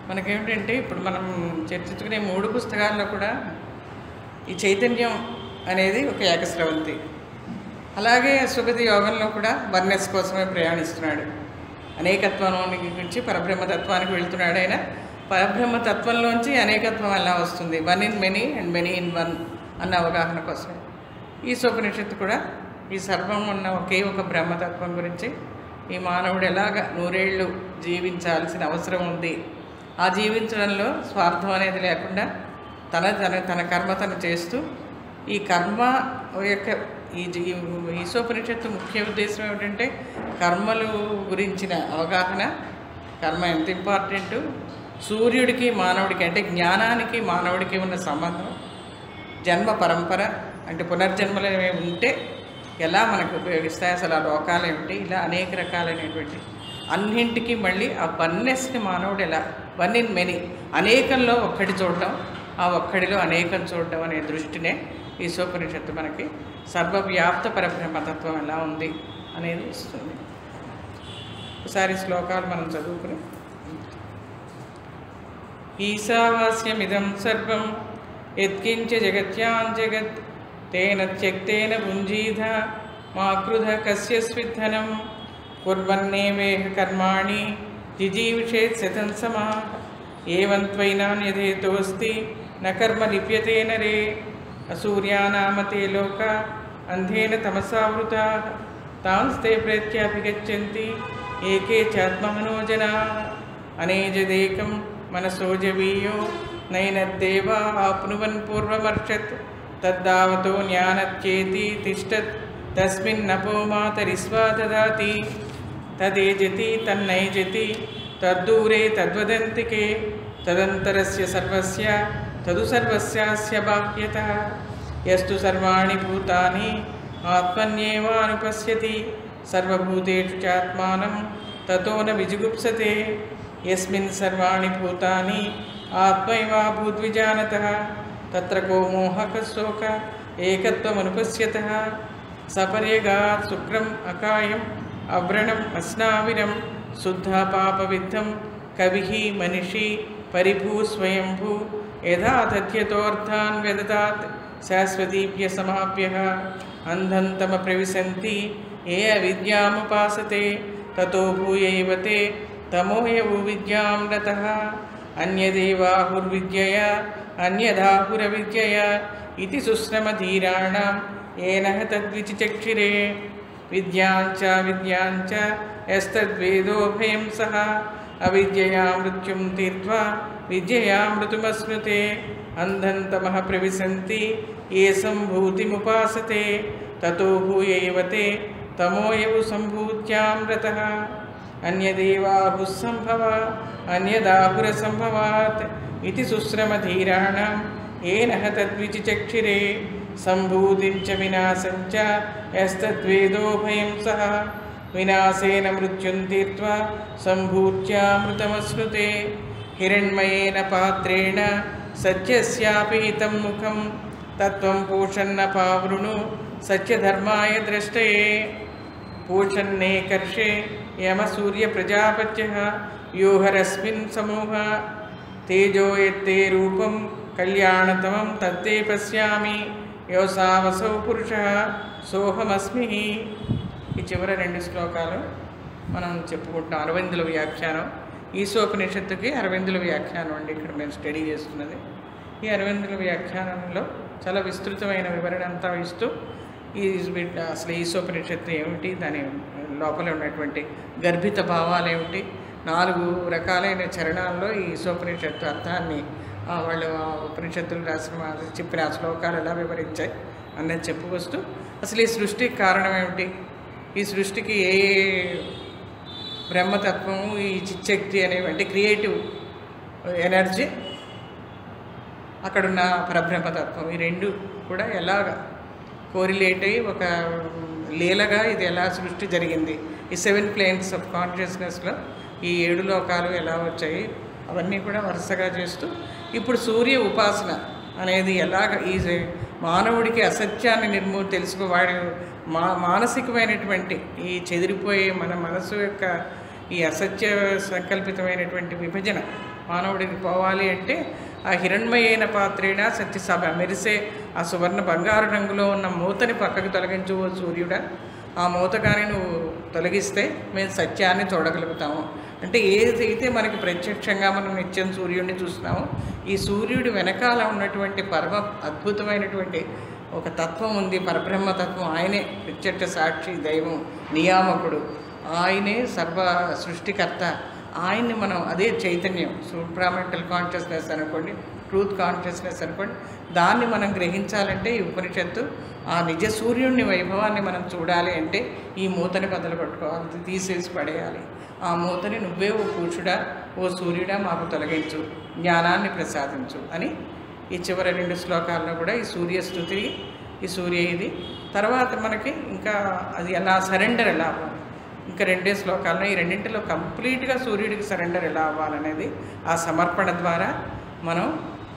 మనకేమిటంటే ఇప్పుడు మనం చర్చించుకునే మూడు పుస్తకాల్లో కూడా ఈ చైతన్యం అనేది ఒక ఏకస్రవంతి అలాగే సుగతి యోగంలో కూడా వన్నెస్ కోసమే ప్రయాణిస్తున్నాడు అనేకత్వానికి గురించి పరబ్రహ్మతత్వానికి వెళ్తున్నాడు ఆయన పరబ్రహ్మతత్వంలోంచి అనేకత్వం ఎలా వస్తుంది one in many and many in one అన్న అవగాహన కోసమే ఈ సోపనిషత్తు కూడా ఈ సర్వం ఉన్న ఒకే ఒక బ్రహ్మతత్వం గురించి ఈ మానవుడు ఎలాగ నూరేళ్ళు జీవించాల్సిన అవసరం ఉంది ఆ జీవించడంలో స్వార్థం అనేది లేకుండా తన తన తన కర్మ తను చేస్తూ ఈ కర్మ యొక్క ఈ జీ- ఈ ఈశోపనిషత్తు ముఖ్య ఉద్దేశం ఏమిటంటే కర్మలు గురించిన అవగాహన కర్మ ఎంత ఇంపార్టెంట్ సూర్యుడికి మానవుడికి అంటే జ్ఞానానికి మానవుడికి ఉన్న సంబంధం జన్మ పరంపర అంటే పునర్జన్మలు ఏమి ఉంటే ఎలా మనకు ఉపయోగిస్తాయి అసలు ఆ లోకాలు ఏమిటి ఇలా అనేక రకాలైనటువంటి అన్నింటికి మళ్ళీ ఆ వన్నెస్ని మానవుడు ఎలా వన్ ఇన్ మెనీ అనేకంలో ఒక్కటి చూడటం ఆ ఒక్కడిలో అనేకం చూడటం అనే దృష్టినే ఈ సోపనిషత్తు మనకి సర్వవ్యాప్త పరబ్రహ్మతత్వం ఎలా ఉంది అనేది ఇస్తుంది ఒకసారి శ్లోకాలు మనం చదువుకుని ఈశావాస్యమిదం సర్వం యత్కించ జగత్యాం జగత్ తేన త్యక్తేన భుంజీధ మా కృధ కస్య స్విద్ధనం కుర్వన్నేవేహ కర్మాణి జిజీవిషేత్ శతం సమా ఏవం త్వైనాన్యధేతోస్తి న కర్మ లిప్యతే నరే అసూర్యానామతే లోక అంధేన తమసావృతా తాంస్తే ప్రేత్యాభిగచ్చంతి ఏకే చాత్మహనోజనా అనేజదేకం మనసోజవీయో నైనద్దేవా ఆప్నువన్ పూర్వమర్షత్ తద్దావతో జ్ఞానత్యేతి తిష్టత్ తస్మిన్నపో మాతరిస్వా దదాతి తదేజతి తన్నైజతి తద్దూరే తద్వదంతికే తదంతరస్య సర్వస్య తదు సర్వస్యాస్య బాహ్యత యస్తు సర్వాణి భూతాని ఆత్మన్యేవానుపశ్యతి సర్వభూతేషు చాత్మానం తతో న విజుగుప్సతే యస్మిన్ సర్వాణి భూతాని ఆత్మైవా భూద్విజానతః తత్ర కో మోహక శోక ఏకత్వమనుపశ్యత సపర్యగాత్ శుక్రం అకాయం అవ్రణం అస్నావిరం శుద్ధ పాపవిద్ధం కవి మనిషి పరిభూ స్వయంభూ యథా తథ్యతోర్థాన్ వ్యదతాత్ శాశ్వతీభ్య సమాప్య అంధం తమ ప్రవిశంతి ఏ అవిద్యాముపాసతే తతో భూయైవ తే తమోయవు విద్యాం రతః అన్యదేవాహుర్విద్యయా అన్యదాహురవిద్యయా ఇది సుశ్రమధీరాణం ఏన తద్విచిచక్షిరే విద్యాంచ విద్యాంచ యస్తద్వేదోభయం సహ అవిద్యయా మృత్యుం తీర్త్వా విద్యయా మృతుమస్మృతే అంధం తమః ప్రవిశంతి ఏ సంభూతిముపాసతే తతో భూయైవ తే తమోయవు సంభూత్యాం రతః అన్యదేవాహుः సంభవ అన్యదాహురసంభవాత్ ఇది సుశ్రమధీరాణం ఏన తద్విచిచక్షిరే సంభూతిం చ వినాశం చ యస్తద్వేదోభయం సహ వినాశేన మృత్యుం తీర్త్వా సంభూత్యామృతమశ్నుతే హిరణ్మయేన పాత్రేణ సత్యస్యాపీతం ముఖం తత్వం పూషన్న పావృణు సత్యధర్మాయ ద్రష్టయే పూషన్నే కర్షే యమ సూర్య ప్రజాపత్య వ్యూహరస్మిన్ సమూహ తేజో ఎత్తే రూపం కళ్యాణతమం తత్తే పశ్యామి యోసావసౌ పురుష సోహమస్మి ఈ చివరి రెండు శ్లోకాలు మనం చెప్పుకుంటున్నాం అరవిందుల వ్యాఖ్యానం ఈశోపనిషత్తుకి అరవిందుల వ్యాఖ్యానం అండి ఇక్కడ మేము స్టడీ చేస్తున్నది ఈ అరవిందుల వ్యాఖ్యానంలో చాలా విస్తృతమైన వివరణ అంతా ఇస్తూ ఈ వీటి- అసలు ఈశోపనిషత్తు ఏమిటి దాని లోపల ఉన్నటువంటి గర్భిత భావాలు ఏమిటి నాలుగు రకాలైన చరణాల్లో ఈ ఈశోపనిషత్తు అర్థాన్ని ఆ, వాళ్ళు ఆ ఉపనిషత్తులు రాసిన వాళ్ళు చెప్పిన ఆ శ్లోకాలు ఎలా వివరించాయి అన్నది చెప్పుకొస్తూ అసలు ఈ సృష్టికి కారణం ఏమిటి ఈ సృష్టికి ఏ ఏ బ్రహ్మతత్వము ఈ చిచ్చక్తి అనేవి అంటే క్రియేటివ్ ఎనర్జీ అక్కడున్న పరబ్రహ్మతత్వం ఈ రెండు కూడా ఎలాగ కోరిలేట్ అయ్యి ఒక లీలగా ఇది ఎలా సృష్టి జరిగింది ఈ సెవెన్ ప్లేన్స్ ఆఫ్ కాన్షియస్నెస్లో ఈ ఏడు లోకాలు ఎలా వచ్చాయి అవన్నీ కూడా వరుసగా చేస్తూ ఇప్పుడు సూర్య ఉపాసన అనేది ఎలాగ ఈ మానవుడికి అసత్యాన్ని నిర్మూ తెలుసుకో వాడి మా మానసికమైనటువంటి ఈ చెదిరిపోయే మన మనసు యొక్క ఈ అసత్య సంకల్పితమైనటువంటి విభజన మానవుడికి పోవాలి అంటే ఆ హిరణ్మయ అయిన పాత్రేణ సత్యసభ మెరిసే ఆ సువర్ణ బంగారు రంగులో ఉన్న మూతని పక్కకు తొలగించు ఓ సూర్యుడా ఆ మూత కానీ నువ్వు తొలగిస్తే మేము సత్యాన్ని చూడగలుగుతాము అంటే ఏదైతే మనకి ప్రత్యక్షంగా మనం నిత్యం సూర్యుడిని చూస్తున్నామో ఈ సూర్యుడి వెనకాల ఉన్నటువంటి పరమ అద్భుతమైనటువంటి ఒక తత్వం ఉంది పరబ్రహ్మ తత్వం ఆయనే ప్రత్యక్ష సాక్షి దైవం నియామకుడు ఆయనే సర్వ సృష్టికర్త ఆయన్ని మనం అదే చైతన్యం సూప్రామెంటల్ కాన్షియస్నెస్ అనుకోండి ట్రూత్ కాన్షియస్నెస్ అనుకోండి దాన్ని మనం గ్రహించాలంటే ఈ ఉపనిషత్తు ఆ నిజ సూర్యుడిని వైభవాన్ని మనం చూడాలి అంటే ఈ మూతని బదులు పట్టుకోవాలి తీసేసి పడేయాలి ఆ మూతని నువ్వే ఓ కూర్చుడా ఓ సూర్యుడా మాకు తొలగించు జ్ఞానాన్ని ప్రసాదించు అని ఈ చివరి రెండు శ్లోకాల్లో కూడా ఈ సూర్య స్థుతి ఈ సూర్య ఇది తర్వాత మనకి ఇంకా అది ఎలా సరెండర్ ఎలా అవ్వాలి ఇంకా రెండే శ్లోకాల్లో ఈ రెండింటిలో కంప్లీట్గా సూర్యుడికి సరెండర్ ఎలా అవ్వాలనేది ఆ సమర్పణ ద్వారా మనం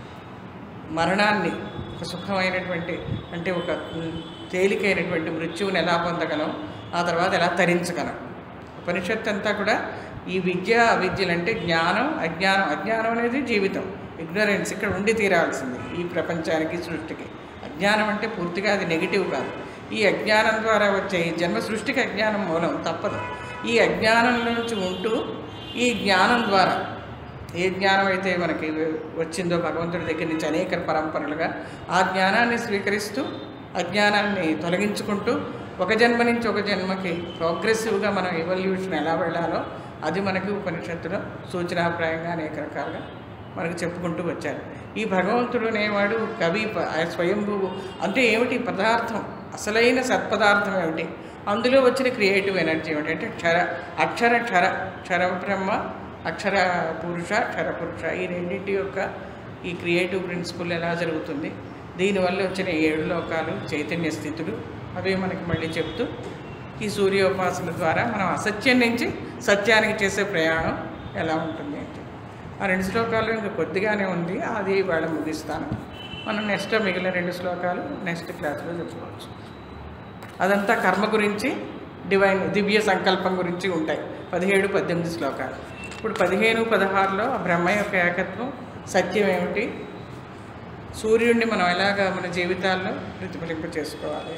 మరణాన్ని ఒక సుఖమైనటువంటి అంటే ఒక ఉమ్, తేలికైనటువంటి మృత్యువుని ఎలా పొందగలం ఆ తర్వాత ఎలా తరించగలం ఉపనిషత్తు అంతా కూడా ఈ విద్య అవిద్యలు అంటే జ్ఞానం అజ్ఞానం అజ్ఞానం అనేది జీవితం ఇగ్నరెన్స్ ఇక్కడ ఉండి తీరాల్సింది ఈ ప్రపంచానికి సృష్టికి అజ్ఞానం అంటే పూర్తిగా అది నెగిటివ్ కాదు ఈ అజ్ఞానం ద్వారా వచ్చే ఈ జన్మ సృష్టికి అజ్ఞానం మూలం తప్పదు ఈ అజ్ఞానం నుంచి ఉంటూ ఈ జ్ఞానం ద్వారా ఏ జ్ఞానం అయితే మనకి వచ్చిందో భగవంతుడి దగ్గర నుంచి అనేక పరంపరలుగా ఆ జ్ఞానాన్ని స్వీకరిస్తూ అజ్ఞానాన్ని తొలగించుకుంటూ ఒక జన్మ నుంచి ఒక జన్మకి ప్రోగ్రెసివ్గా మనం ఎవల్యూషన్ ఎలా వెళ్ళాలో అది మనకి ఉపనిషత్తులో సూచనాప్రాయంగా అనేక రకాలుగా మనకు చెప్పుకుంటూ వచ్చారు ఈ భగవంతుడు అనేవాడు కవి ప- ఆ స్వయంభువు అంటే ఏమిటి పదార్థం అసలైన సత్పదార్థం ఏమిటి అందులో వచ్చిన క్రియేటివ్ ఎనర్జీ ఏమిటి అంటే క్షర అక్షర క్షర క్షర బ్రహ్మ అక్షర పురుష క్షర పురుష ఈ రెండింటి యొక్క ఈ క్రియేటివ్ ప్రిన్సిపల్ ఎలా జరుగుతుంది దీనివల్ల వచ్చిన ఏడు లోకాలు చైతన్య స్థితులు అవి మనకి మళ్ళీ చెప్తూ ఈ సూర్యోపాసన ద్వారా మనం అసత్యం నుంచి సత్యానికి చేసే ప్రయాణం ఎలా ఉంటుంది అంటే ఆ రెండు శ్లోకాలు ఇంకా కొద్దిగానే ఉంది అది ఇవాళ ముగిస్తాను మనం నెక్స్ట్ మిగిలిన రెండు శ్లోకాలు నెక్స్ట్ క్లాస్లో చెప్పుకోవచ్చు అదంతా కర్మ గురించి డివైన్ దివ్య సంకల్పం గురించి ఉంటాయి పదిహేడు పద్దెనిమిది శ్లోకాలు ఇప్పుడు పదిహేను పదహారులో ఆ బ్రహ్మ యొక్క ఏకత్వం సత్యం ఏమిటి సూర్యుడిని మనం ఎలాగా మన జీవితాల్లో ప్రతిఫలింప చేసుకోవాలి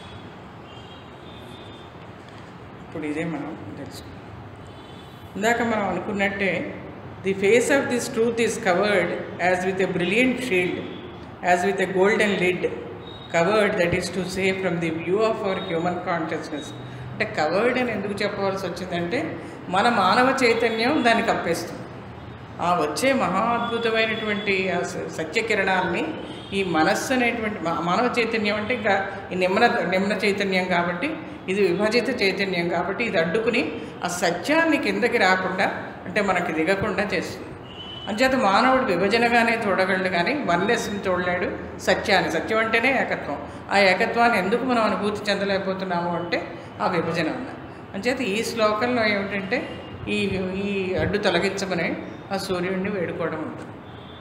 ఇప్పుడు ఇదే మనం తెలుసుకుందాం ఇందాక మనం అనుకున్నట్టే the face of this truth is covered as with a brilliant shield as with a golden lid covered that is to save from the view of our human consciousness అంటే కవర్డ్ అని ఎందుకు చెప్పవలసి వచ్చిందంటే మన మానవ చైతన్యం దాన్ని కప్పేస్తుంది ఆ వచ్చే మహా అద్భుతమైనటువంటి ఆ స- సత్యకిరణాల్ని ఈ మనస్సు అనేటువంటి మా- మానవ చైతన్యం అంటే ఇంకా ఈ నిమ్న నిమ్న చైతన్యం కాబట్టి ఇది విభజిత చైతన్యం కాబట్టి ఇది అడ్డుకుని ఆ సత్యాన్ని కిందకి రాకుండా అంటే మనకి దిగకుండా చేస్తుంది అంచేత మానవుడు విభజనగానే చూడగలడు కానీ వన్నెస్ని చూడలేడు సత్యాన్ని సత్యం అంటేనే ఏకత్వం ఆ ఏకత్వాన్ని ఎందుకు మనం అనుభూతి చెందలేకపోతున్నాము అంటే ఆ విభజన వల్ల అంచేత ఈ శ్లోకంలో ఏమిటంటే ఈ ఈ అడ్డు తొలగించమని ఆ సూర్యుడిని వేడుకోవడం ఉంటుంది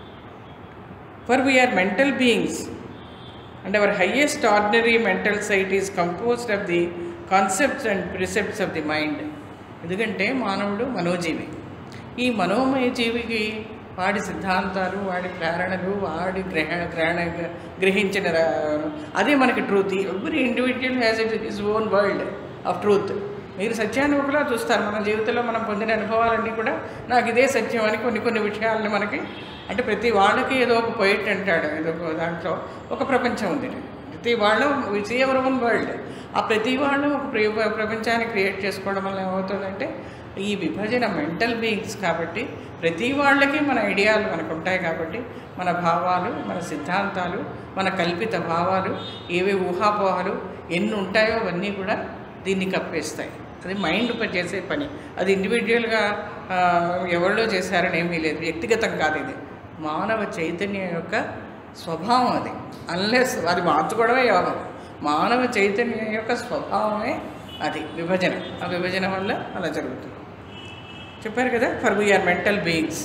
for we are mental beings and our highest ordinary mental sight is composed of the concepts and precepts of the mind ఎందుకంటే మానవుడు మనోజీవి ఈ మనోమయ జీవికి వాడి సిద్ధాంతాలు వాడి ప్రేరణలు వాడి గ్రహ గ్రహణ గ్రహించిన రా- అదే మనకి truth every individual has it is own world of truth మీరు సత్యాన్ని ఒకలా చూస్తారు మన జీవితంలో మనం పొందిన అనుభవాలన్నీ కూడా నాకు ఇదే సత్యం అని కొన్ని కొన్ని విషయాలని మనకి అంటే ప్రతి వాళ్ళకి ఏదో ఒక పొయిట్ అంటాడు ఏదో ఒక దాంట్లో ఒక ప్రపంచం ఉంది ప్రతి వాళ్ళు విచ్ ఎవర్ ఓన్ వరల్డ్ ఆ ప్రతి వాళ్ళు ఒక ప్ర- ప్రపంచాన్ని క్రియేట్ చేసుకోవడం వల్ల ఏమవుతుందంటే ఈ విభజన మెంటల్ బీయింగ్స్ కాబట్టి ప్రతి వాళ్ళకి మన ఐడియాలు మనకు ఉంటాయి కాబట్టి మన భావాలు మన సిద్ధాంతాలు మన కల్పిత భావాలు ఏవే ఊహాపోహాలు ఎన్ని ఉంటాయో అవన్నీ కూడా దీన్ని కప్పేస్తాయి అది మైండ్ పని చేసే పని అది ఇండివిజువల్గా ఎవరిలో చేశారని ఏమీ లేదు వ్యక్తిగతం కాదు ఇది మానవ చైతన్యం యొక్క స్వభావం అది అన్లెస్ అది మార్చుకోవడమే యోగం మానవ చైతన్యం యొక్క స్వభావమే అది విభజన ఆ విభజన వల్ల అలా జరుగుతుంది చెప్పారు కదా for we are mental beings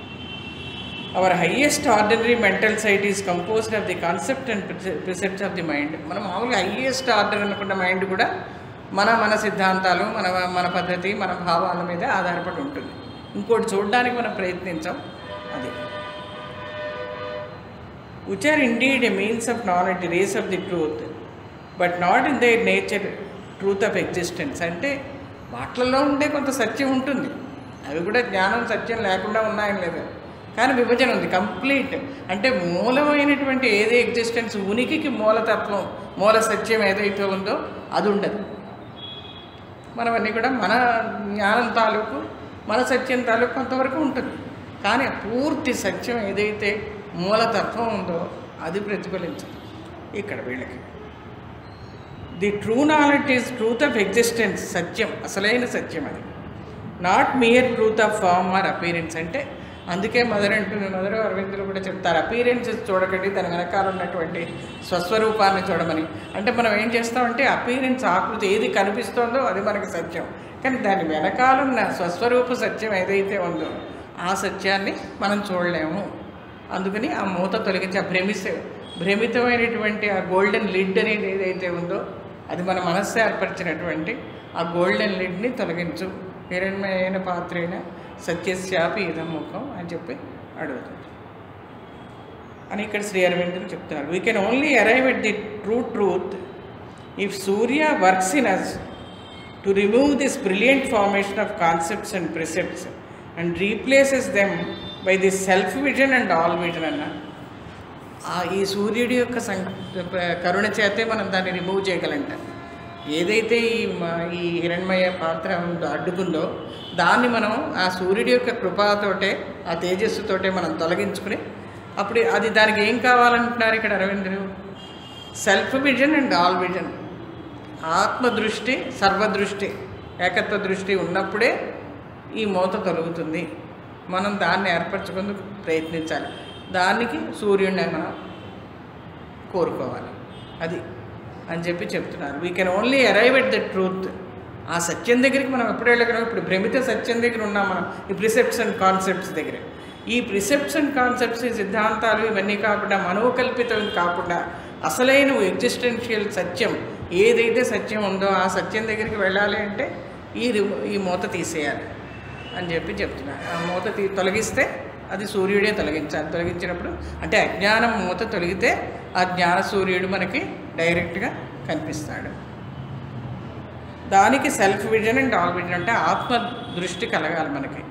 our highest ordinary mental sight is composed of the concept and precepts of the mind మనం మామూలుగా హయ్యెస్ట్ ఆర్డర్ అనుకున్న మైండ్ కూడా మన మన సిద్ధాంతాలు మన మన పద్ధతి మన భావాల మీద ఆధారపడి ఉంటుంది ఇంకోటి చూడడానికి మనం ప్రయత్నించాం అది which are indeed a means of knowledge, rays of the truth, but not in their nature truth of existence. అంటే వాటిలలో ఉండే కొంత సత్యం ఉంటుంది అవి కూడా జ్ఞానం సత్యం లేకుండా ఉన్నాయని లేదు కానీ విభజన ఉంది కంప్లీట్ అంటే మూలమైనటువంటి ఏది ఎగ్జిస్టెన్స్ ఉనికికి మూలతత్వం మూల సత్యం ఏదైతే ఉందో అది ఉండదు మనవన్నీ కూడా మన జ్ఞానం తాలూకు మన సత్యం తాలూకు కొంతవరకు ఉంటుంది కానీ పూర్తి సత్యం ఏదైతే మూలతత్వం ఉందో అది ప్రతిఫలించదు ఇక్కడ వీళ్ళకి the true knowledge is truth of existence సత్యం అసలైన సత్యం అది not mere truth of form or appearance అంటే అందుకే మదర్ అంటుంది మదర్ అరవిందులు కూడా చెప్తారు అపీరెన్సెస్ చూడకండి దాని వెనకాల ఉన్నటువంటి స్వస్వరూపాన్ని చూడమని అంటే మనం ఏం చేస్తామంటే అపీరెన్స్ ఆకృతి ఏది కనిపిస్తోందో అది మనకి సత్యం కానీ దాని వెనకాలన్న స్వస్వరూప సత్యం ఏదైతే ఉందో ఆ సత్యాన్ని మనం చూడలేము అందుకని ఆ మూత తొలగించి ఆ భ్రమిస భ్రమితమైనటువంటి ఆ గోల్డెన్ లిడ్ అనేది ఏదైతే ఉందో అది మన మనస్సు ఏర్పరిచినటువంటి ఆ గోల్డెన్ లిడ్ని తొలగించు హిరణ్మయైన పాత్రైన సత్యశాపి ఇదముఖం అని చెప్పి అడుగుతుంది అని ఇక్కడ శ్రీ అరవిందులు చెప్తున్నారు we can only arrive at the true truth if Surya works in us to remove this brilliant formation of concepts and precepts and replaces them by the self vision and all vision అన్న ఆ ఈ సూర్యుడి యొక్క సం కరుణ చేతే మనం దాన్ని remove చేయగలంట ఏదైతే ఈ మ- ఈ హిరణ్మయ పాత్ర ఉందో అడ్డుకుందో దాన్ని మనం ఆ సూర్యుడి యొక్క కృపతోటే ఆ తేజస్సుతోటే మనం తొలగించుకుని అప్పుడు అది దానికి ఏం కావాలంటున్నారు ఇక్కడ అరవిందులు self vision and all vision ఆత్మదృష్టి సర్వదృష్టి ఏకత్వ దృష్టి ఉన్నప్పుడే ఈ మూత తొలుగుతుంది మనం దాన్ని ఏర్పరచుకుందుకు ప్రయత్నించాలి దానికి సూర్యుడిని మనం కోరుకోవాలి అది అని చెప్పి చెప్తున్నారు we can only arrive at the truth ఆ సత్యం దగ్గరికి మనం ఎప్పుడు వెళ్ళగలం ఇప్పుడు భ్రమిత సత్యం దగ్గర ఉన్నాం మనం ఈ ప్రిసెప్ట్స్ అండ్ కాన్సెప్ట్స్ దగ్గర ఈ ప్రిసెప్ట్స్ అండ్ కాన్సెప్ట్స్ ఈ సిద్ధాంతాలు ఇవన్నీ కాకుండా మనోకల్పితం కాకుండా అసలైన ఎగ్జిస్టెన్షియల్ సత్యం ఏదైతే సత్యం ఉందో ఆ సత్యం దగ్గరికి వెళ్ళాలి అంటే ఈ రి- ఈ మూత తీసేయాలి అని చెప్పి చెప్తున్నారు ఆ మూత తీ తొలగిస్తే అది సూర్యుడే తొలగించాలి తొలగించినప్పుడు అంటే అజ్ఞానం మూత తొలగితే ఆ జ్ఞాన సూర్యుడు మనకి డైరెక్ట్గా కనిపిస్తాడు దానికి self vision and all vision అంటే ఆత్మ దృష్టి కలగాలి మనకి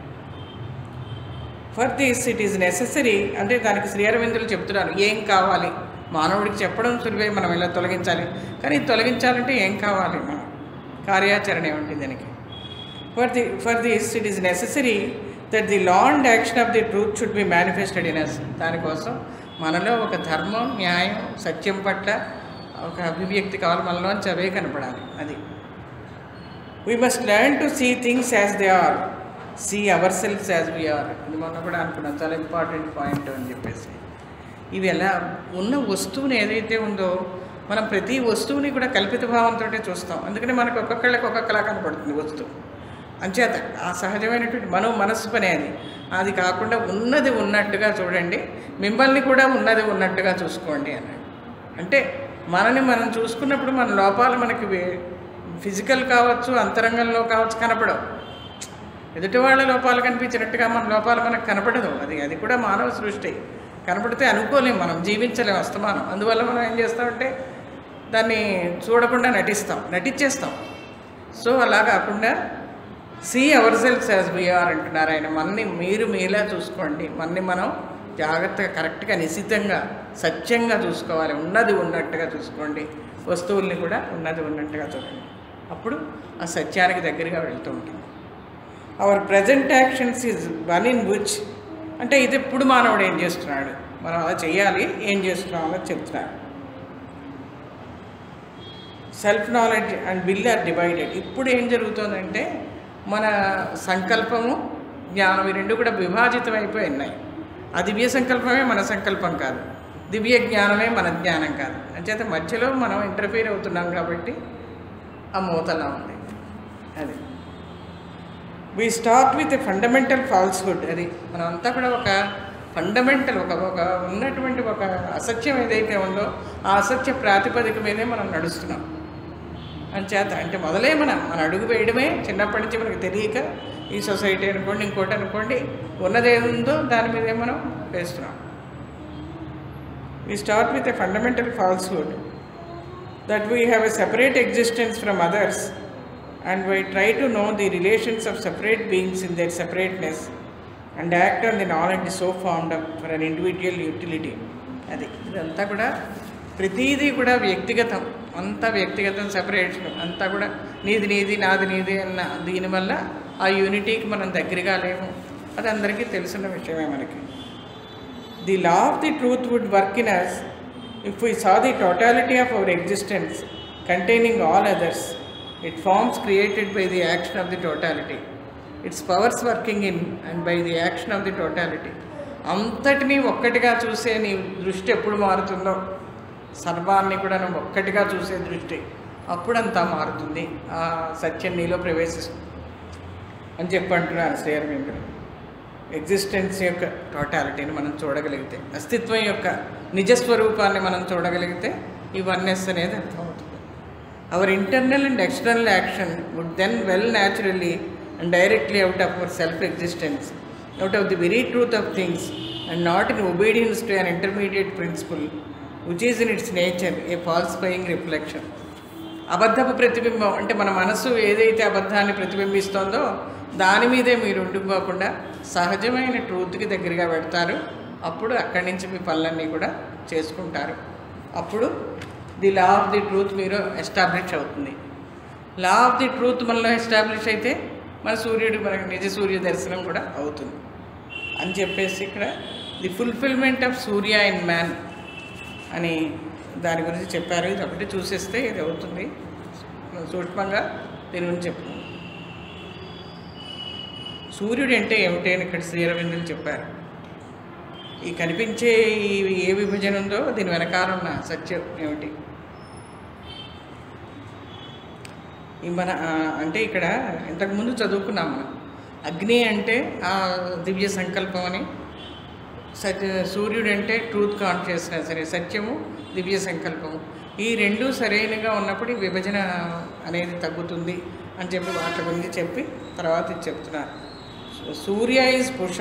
for this it is necessary అంటే దానికి శ్రీ అరవిందులు చెప్తున్నారు ఏం కావాలి మానవుడికి చెప్పడం సులువే మనం ఇలా తొలగించాలి కానీ ఇది తొలగించాలంటే ఏం కావాలి మనం కార్యాచరణ ఏమిటి దానికి for the for this it is necessary that the law and action of the truth should be manifested in us దానికోసం మనలో ఒక ధర్మం న్యాయం సత్యం పట్ల ఒక అభివ్యక్తి కావాలి మనలోంచి అవే కనపడాలి అది we must learn to see things as they are see our selfs as we are ఇది మొన్న కూడా అనుకున్నాం చాలా ఇంపార్టెంట్ పాయింట్ అని చెప్పేసి ఇవి ఎలా ఉన్న వస్తువుని ఏదైతే ఉందో మనం ప్రతి వస్తువుని కూడా కల్పిత భావంతో చూస్తాం అందుకని మనకు ఒక్కొక్కళ్ళకి ఒక్కొక్కలా కనపడుతుంది వస్తువు అంచేత ఆ సహజమైనటువంటి మనో మనస్సు పని అది అది కాకుండా ఉన్నది ఉన్నట్టుగా చూడండి మిమ్మల్ని కూడా ఉన్నది ఉన్నట్టుగా చూసుకోండి అన్నాడు అంటే మనని మనం చూసుకున్నప్పుడు మన లోపాలు మనకి వే- ఫిజికల్ కావచ్చు అంతరంగంలో కావచ్చు కనపడవు ఎదుటి వాళ్ళ లోపాలు కనిపించినట్టుగా మన లోపాలు మనకు కనపడదు అది అది కూడా మానవ సృష్టి కనపడితే అనుకోలేం మనం జీవించలేం అస్తమానం అందువల్ల మనం ఏం చేస్తామంటే దాన్ని చూడకుండా నటిస్తాం నటించేస్తాం సో అలా కాకుండా see our selfs as we are అంటున్నారు ఆయన మన్ని మీరు మీలా చూసుకోండి మన్ని మనం జాగ్రత్తగా కరెక్ట్గా నిశితంగా సత్యంగా చూసుకోవాలి ఉన్నది ఉన్నట్టుగా చూసుకోండి వస్తువుల్ని కూడా ఉన్నది ఉన్నట్టుగా చూడండి అప్పుడు ఆ సత్యానికి దగ్గరగా వెళ్తూ ఉంటుంది our present actions is one in which అంటే ఇది ఇప్పుడు మానవుడు ఏం చేస్తున్నాడు మనం అలా చేయాలి ఏం చేస్తున్నాం అన్నది చెప్తున్నాడు self knowledge and will are divided ఇప్పుడు ఏం జరుగుతుందంటే మన సంకల్పము జ్ఞానం ఈ రెండు కూడా విభాజితం అయిపోయి ఉన్నాయి ఆ దివ్య సంకల్పమే మన సంకల్పం కాదు దివ్య జ్ఞానమే మన జ్ఞానం కాదు అంచేత మధ్యలో మనం ఇంటర్ఫీర్ అవుతున్నాం కాబట్టి ఆ మూతలా ఉంది అది we start with a fundamental falsehood అది మనం అంతా కూడా ఒక ఫండమెంటల్ ఒక ఒక ఉన్నటువంటి ఒక అసత్యం ఏదైతే ఉందో ఆ అసత్య ప్రాతిపదిక మీదే మనం నడుస్తున్నాం అంచేత అంటే మొదలే మన మన అడుగు వేయడమే చిన్నప్పటి నుంచి మనకు తెలియక ఈ సొసైటీ అనుకోండి ఇంకోటి అనుకోండి ఉన్నది ఏముందో దాని మీదే మనం వేస్తున్నాం we start with a fundamental falsehood that we have a separate existence from others and we try to know the relations of separate beings in their separateness and act on the knowledge so formed up for an individual utility అది ఇదంతా కూడా ప్రతిదీ కూడా వ్యక్తిగతం అంతా వ్యక్తిగతం separation అంతా కూడా నీది నీది నాది నీది అన్న దీనివల్ల ఆ యూనిటీకి మనం దగ్గరగా లేము అది అందరికీ తెలిసిన విషయమే మనకి The law of the truth would work in us if we saw the totality of our existence containing all others. It forms created by the action of the totality. Its powers working in and by the action of the totality. అంతటినీ ఒక్కటిగా చూసే నీ దృష్టి ఎప్పుడు మారుతుందో సర్వాన్ని కూడా నువ్వు ఒక్కటిగా చూసే దృష్టి అప్పుడంతా మారుతుంది ఆ సత్యం నీలో ప్రవేశిస్తుంది అని చెప్పి అంటున్నారు శ్రీ అరవిందుడు ఎగ్జిస్టెన్స్ యొక్క టోటాలిటీని మనం చూడగలిగితే అస్తిత్వం యొక్క నిజస్వరూపాన్ని మనం చూడగలిగితే ఈ వన్నెస్ అనేది అర్థమవుతుంది our internal and external action would then well naturally and directly out of our self existence out of the very truth of things and not in obedience to an intermediate principle which is in its nature a falsifying reflection అబద్ధపు ప్రతిబింబం అంటే మన మనస్సు ఏదైతే అబద్ధాన్ని ప్రతిబింబిస్తోందో దాని మీదే మీరు ఉండిపోకుండా సహజమైన ట్రూత్కి దగ్గరగా పెడతారు అప్పుడు అక్కడి నుంచి మీ పనులన్నీ కూడా చేసుకుంటారు అప్పుడు the law of the truth మీరు ఎస్టాబ్లిష్ అవుతుంది లా ఆఫ్ ది ట్రూత్ మనలో ఎస్టాబ్లిష్ అయితే మన సూర్యుడు మనకి నిజ సూర్య దర్శనం కూడా అవుతుంది అని చెప్పేసి ఇక్కడ the fulfilment of Surya in man అని దాని గురించి చెప్పారు ఇది ఒకటి చూసేస్తే ఇది అవుతుంది సూక్ష్మంగా దీని గురించి చెప్తున్నాం సూర్యుడు అంటే ఏమిటి అని ఇక్కడ శ్రీరవిందులు చెప్పారు ఈ కనిపించే ఈ ఏ విభజన ఉందో దీని వెనకాల ఉన్న సత్యం ఏమిటి ఈ మన ఆ, అంటే ఇక్కడ ఇంతకుముందు చదువుకున్నాం మనం అగ్ని అంటే ఆ దివ్య సంకల్పం అని సత్య సూర్యుడు అంటే ట్రూత్ కాన్షియస్నెస్ అనే సత్యము దివ్య సంకల్పము ఈ రెండు సరైనగా ఉన్నప్పుడు ఈ విభజన అనేది తగ్గుతుంది అని చెప్పి వాటి గురించి చెప్పి తర్వాత ఇది చెప్తున్నారు Surya is Pusha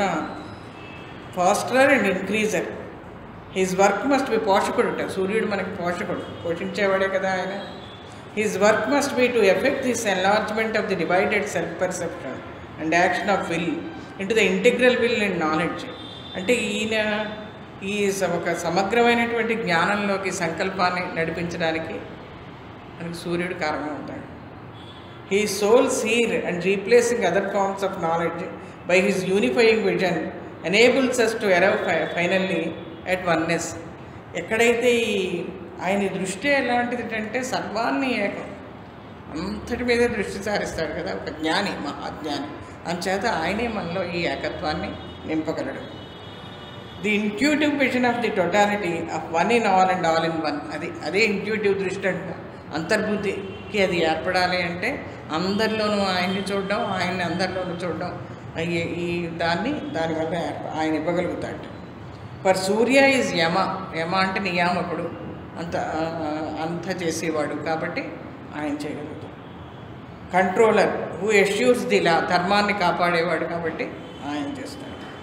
foster and increaser his work must be పోషకుడు సూర్యుడు మనకి పోషకుడు పోషించేవాడే కదా ఆయన his work must be to effect this enlargement of the divided self perception and action of will into the integral will and knowledge అంటే ఈయన ఈ స- ఒక సమగ్రమైనటువంటి జ్ఞానంలోకి సంకల్పాన్ని నడిపించడానికి మనకి సూర్యుడు కారణం అవుతాడు he souls here and replacing other forms of knowledge by his unifying vision enables us to arrive finally at oneness ఎక్కడైతే ఈ ఆయన దృష్టి ఎలాంటిది అంటే సర్వాన్ని ఏకం అంతటి మీద దృష్టి సారిస్తాడు కదా ఒక జ్ఞాని మహాజ్ఞాని అంచేత ఆయనే మనలో ఈ ఏకత్వాన్ని నింపగలడు the intuitive vision of the totality of one in all and all in one అది అదే ఇంట్యూటివ్ దృష్టి అంట అంతర్బుద్ధికి అది ఏర్పడాలి అంటే అందరిలోనూ ఆయన్ని చూడడం ఆయన్ని అందరిలోనూ చూడడం అయ్యే ఈ దాన్ని దానివల్ల ఏర్ప- ఆయన ఇవ్వగలుగుతాడు ఫర్ సూర్య ఈజ్ యమ యమ అంటే నియామకుడు అంత ఆ, అంత చేసేవాడు కాబట్టి ఆయన చేయగలుగుతాడు controller who assures the law ధర్మాన్ని కాపాడేవాడు కాబట్టి ఆయన చేస్తాడు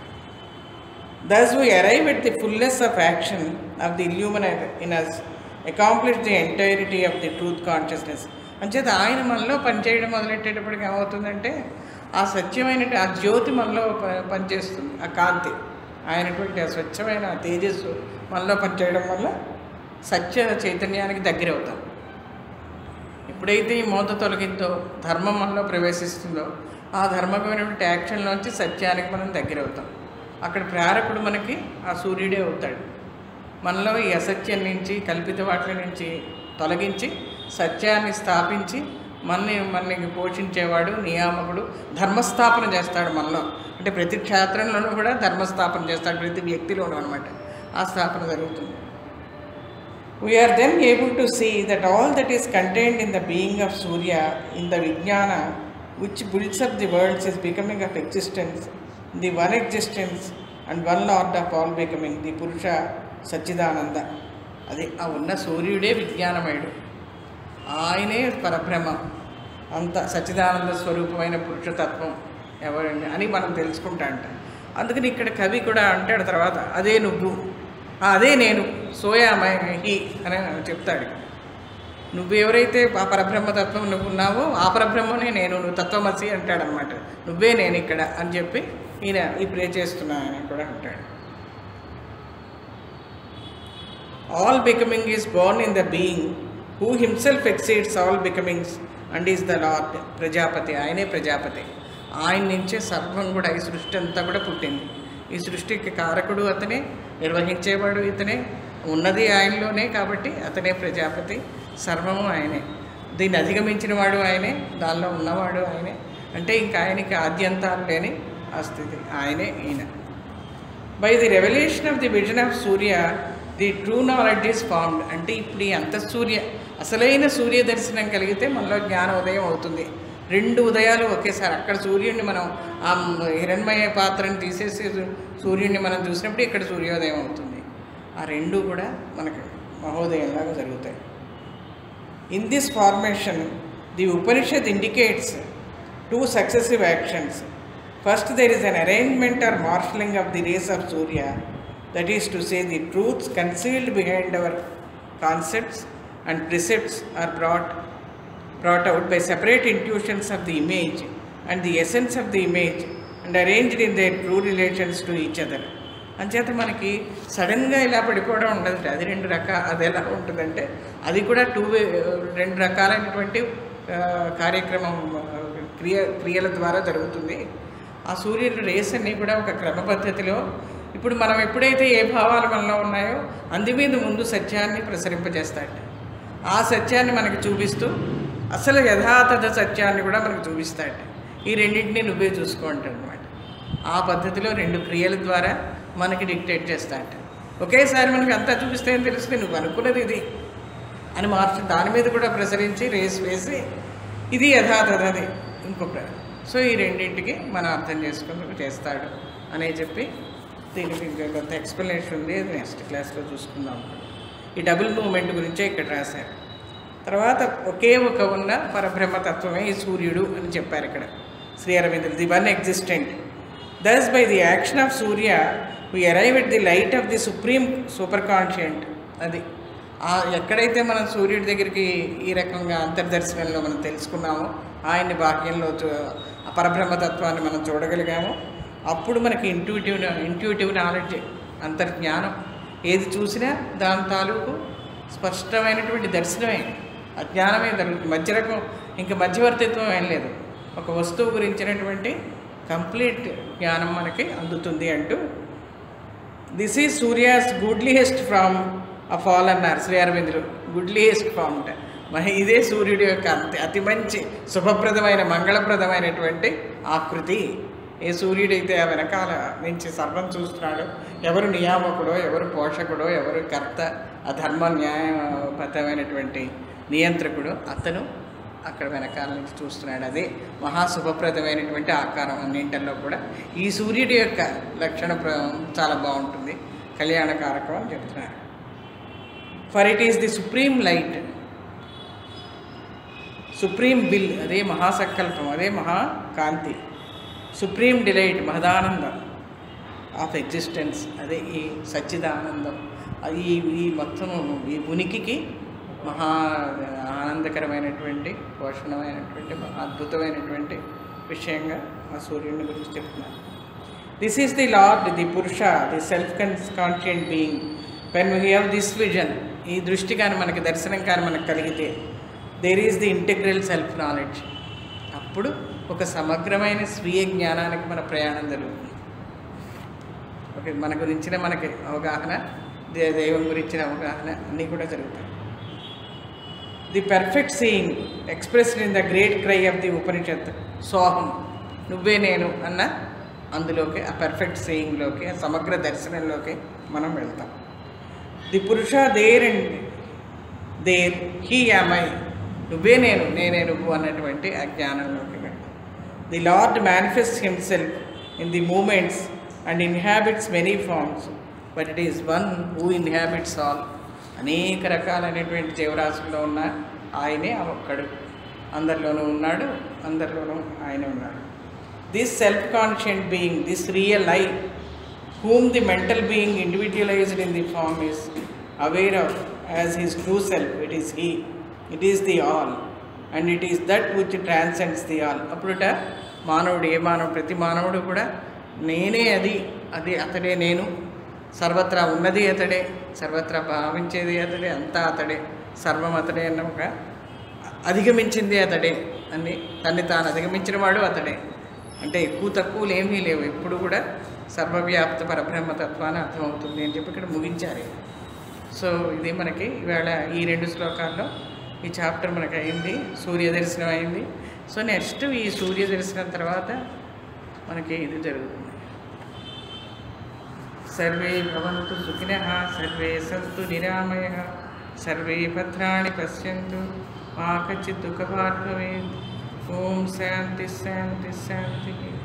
Thus, we arrive at the fullness of action of the illuminator in us, accomplish the entirety of the truth consciousness. అంచేత ఆయన మనలో పనిచేయడం మొదలెట్టేటప్పటికి ఏమవుతుందంటే ఆ సత్యమైన ఆ జ్యోతి మనలో ప- పనిచేస్తుంది ఆ కాంతి ఆయనటువంటి ఆ స్వచ్ఛమైన ఆ తేజస్సు మనలో పనిచేయడం వల్ల సత్య చైతన్యానికి దగ్గర అవుతాం ఎప్పుడైతే ఈ మూత తొలగిందో ధర్మం మనలో ప్రవేశిస్తుందో ఆ ధర్మమైనటువంటి యాక్షన్లోంచి సత్యానికి మనం దగ్గర అవుతాం అక్కడ ప్రేరకుడు మనకి ఆ సూర్యుడే అవుతాడు మనలో ఈ అసత్యం నుంచి కల్పిత వాటి నుంచి తొలగించి సత్యాన్ని స్థాపించి మనని మనని పోషించేవాడు నియామకుడు ధర్మస్థాపన చేస్తాడు మనలో అంటే ప్రతి క్షేత్రంలోనూ కూడా ధర్మస్థాపన చేస్తాడు ప్రతి వ్యక్తిలోనూ అనమాట ఆ స్థాపన జరుగుతుంది We are then able to see that all that is contained in the being of Surya, in the Vijnana, which builds up the worlds, is becoming of existence, the one existence, and one Lord of all becoming, the Purusha Sachidananda. అది ఆ ఉన్న సూర్యుడే విజ్ఞానమయుడు ఆయనే పరబ్రహ్మ అంత సచ్చిదానంద స్వరూపమైన పురుషతత్వం ఎవరండి అని మనం తెలుసుకుంటా అంట అందుకని ఇక్కడ కవి కూడా అంటాడు తర్వాత అదే నువ్వు ఆ, అదే నేను సోయామై హి అని చెప్తాడు నువ్వు ఎవరైతే ఆ పరబ్రహ్మతత్వం నువ్వు ఉన్నావో ఆ పరబ్రహ్మనే నేను నువ్వు తత్వమసి అంటాడనమాట నువ్వే నేను ఇక్కడ అని చెప్పి ఈయన ఈ ప్రే చేస్తున్నా అని కూడా అంటాడు all becoming is born in the being who himself exceeds all becomings and is the lord Prajapati ఆయనే ప్రజాపతి ఆయన నుంచే సర్వం కూడా ఈ సృష్టి అంతా కూడా పుట్టింది ఈ సృష్టికి కారకుడు అతనే నిర్వహించేవాడు ఇతనే ఉన్నది ఆయనలోనే కాబట్టి అతనే ప్రజాపతి సర్వము ఆయనే దీన్ని అధిగమించిన వాడు ఆయనే దానిలో ఉన్నవాడు ఆయనే అంటే ఇంకా ఆయనకి ఆద్యంతాలు లేని ఆ స్థితి ఆయనే ఈయన by the revolution of the vision of Surya the true knowledge is formed అంటే ఇప్పుడు ఈ అంత సూర్య అసలైన సూర్య దర్శనం కలిగితే మనలో జ్ఞానోదయం అవుతుంది రెండు ఉదయాలు ఒకేసారి అక్కడ సూర్యుడిని మనం ఆ హిరణ్మయ పాత్రని తీసేసి సూర్యుడిని మనం చూసినప్పుడు ఇక్కడ సూర్యోదయం అవుతుంది ఆ రెండు కూడా మనకి మహోదయంలాగా జరుగుతాయి in this formation the Upanishad indicates two successive actions first there is an arrangement or marshalling of the rays of Surya that is to say the truths concealed behind our concepts and precepts are brought brought out by separate intuitions of the image and the essence of the image and arranged in their true relations to each other అంచేత మనకి సడన్గా ఇలా పడిపోవడం ఉండదు అది రెండు రకాల అది ఎలా ఉంటుందంటే అది కూడా టూ వే రెండు రకాలైనటువంటి ఆ, కార్యక్రమం ఆ, క్రియ క్రియల ద్వారా జరుగుతుంది ఆ సూర్యుడి రేస్ అన్నీ కూడా ఒక క్రమ పద్ధతిలో ఇప్పుడు మనం ఎప్పుడైతే ఏ భావాలు మనలో ఉన్నాయో అందు మీద ముందు సత్యాన్ని ప్రసరింపజేస్తాడు ఆ సత్యాన్ని మనకి చూపిస్తూ అసలు యథాతథ సత్యాన్ని కూడా మనకు చూపిస్తాడు ఈ రెండింటిని నువ్వే చూసుకోండి అనమాట ఆ పద్ధతిలో రెండు క్రియల ద్వారా మనకి డిక్టేట్ చేస్తాడు ఒకేసారి మనకి అంతా చూపిస్తే ఏం తెలుస్తుంది నువ్వు అనుకున్నది ఇది అని మార్చి దాని మీద కూడా ప్రసరించి రేస్ వేసి ఇది యథాతథది ఇంకొక సో ఈ రెండింటికి మనం అర్థం చేసుకుని చేస్తాడు అనే చెప్పి దీనికి ఇంకా కొంత ఎక్స్ప్లెనేషన్ ఉంది అది నెక్స్ట్ క్లాస్లో చూసుకుందాం ఈ డబుల్ మూమెంట్ గురించే ఇక్కడ రాశారు తర్వాత ఒకే ఒక ఉన్న పరబ్రహ్మతత్వమే ఈ సూర్యుడు అని చెప్పారు ఇక్కడ శ్రీ అరవిందులు the one existent thus by the action of Surya we arrive at the light of the supreme super conscient అది ఆ ఎక్కడైతే మనం సూర్యుడి దగ్గరికి ఈ రకంగా అంతర్దర్శనంలో మనం తెలుసుకున్నామో ఆయన్ని బాహ్యంలో చూ- ఆ పరబ్రహ్మతత్వాన్ని మనం చూడగలిగామో అప్పుడు మనకి ఇంట్యూటివ్ ఇంట్యూటివ్ నాలెడ్జ్ అంతర్జ్ఞానం ఏది చూసినా దాని తాలూకు స్పష్టమైనటువంటి దర్శనమే అజ్ఞానమే జరుగుతుంది మధ్య రకం ఇంకా మధ్యవర్తిత్వం ఏం లేదు ఒక వస్తువు గురించినటువంటి కంప్లీట్ జ్ఞానం మనకి అందుతుంది అంటూ this is Surya's goodliest from a fall అన్నారు శ్రీ అరవిందులు గుడ్లీయెస్ట్ ఫామ్ అంటే మరి ఇదే సూర్యుడి యొక్క అతి అతి మంచి శుభప్రదమైన మంగళప్రదమైనటువంటి ఆకృతి ఏ సూర్యుడైతే ఆ వెనకాల నుంచి సర్వం చూస్తున్నాడో ఎవరు నియామకుడో ఎవరు పోషకుడో ఎవరు కర్త ఆ ధర్మ న్యాయబద్ధమైనటువంటి నియంత్రకుడు అతను అక్కడ వెనకాల నుంచి చూస్తున్నాడు అదే మహాశుభప్రదమైనటువంటి ఆకారం అన్నింటిలో కూడా ఈ సూర్యుడి యొక్క లక్షణ ప్ర- చాలా బాగుంటుంది కళ్యాణకారకం అని చెప్తున్నారు for it is the supreme light supreme will అదే మహాసంకల్పం అదే మహాకాంతి సుప్రీం డిలైట్ మహదానందం ఆఫ్ ఎగ్జిస్టెన్స్ అదే ఈ సచ్చిదానందం అది ఈ ఈ మొత్తం ఈ ఉనికికి మహా ఆనందకరమైనటువంటి పోషణమైనటువంటి మహా అద్భుతమైనటువంటి విషయంగా ఆ సూర్యుని గురించి చెప్తున్నారు this is the lord the Purusha the self conscient being when we have this vision ఈ దృష్టి కానీ మనకి దర్శనం కానీ మనకు కలిగితే there is the integral self knowledge అప్పుడు ఒక సమగ్రమైన స్వీయ జ్ఞానానికి మన ప్రయాణం జరుగుతుంది ఓకే మన గురించిన మనకి అవగాహన దే- దైవం గురించిన అవగాహన అన్నీ కూడా జరుగుతాయి the perfect seeing expressed in the great cry of the Upanishad సోహం నువ్వే నేను అన్న అందులోకి ఆ పర్ఫెక్ట్ సీయింగ్లోకి ఆ సమగ్ర దర్శనంలోకి మనం వెళ్తాం the Purusha there and there he am I నువ్వే నేను నేనే నువ్వు అన్నటువంటి ఆ జ్ఞానంలోకి వెళ్తాం the lord manifest himself in the moments and inhabits many forms but it is one who inhabits all అనేక రకాలైనటువంటి జీవరాశుల్లో ఉన్న ఆయనే ఆ ఒక్కడు అందరిలోనూ ఉన్నాడు అందరిలోనూ ఆయన ఉన్నాడు this self conscient being this real I whom the mental being individualized in the form is aware of as his true self. It is he, it is the all, and it is that which transcends the all. అప్పుడుట మానవుడు ఏ మానవుడు ప్రతి మానవుడు కూడా నేనే అది అది అతడే నేను సర్వత్రా ఉన్నది అతడే సర్వత్రా భావించేది అతడే అంతా అతడే సర్వం అతడే అన్న ఒక అధిగమించింది అతడే అని తన్ని తాను అధిగమించిన వాడు అతడే అంటే ఎక్కువ తక్కువలు ఏమీ లేవు ఎప్పుడు కూడా సర్వవ్యాప్త పరబ్రహ్మతత్వాన్ని అర్థమవుతుంది అని చెప్పి ఇక్కడ ముగించారు సో ఇది మనకి ఇవాళ ఈ రెండు శ్లోకాల్లో ఈ చాప్టర్ మనకి అయింది సూర్య దర్శనం అయింది సో నెక్స్ట్ ఈ సూర్య దర్శనం తర్వాత మనకి ఇది జరుగుతుంది సర్వే భవంతు సుఖినః సర్వే సంతు నిరామయ సర్వే భద్రాణి పశ్యంతు మా కచిత్ దుఃఖభాగ్భవేత్ ఓం శాంతి శాంతి శాంతి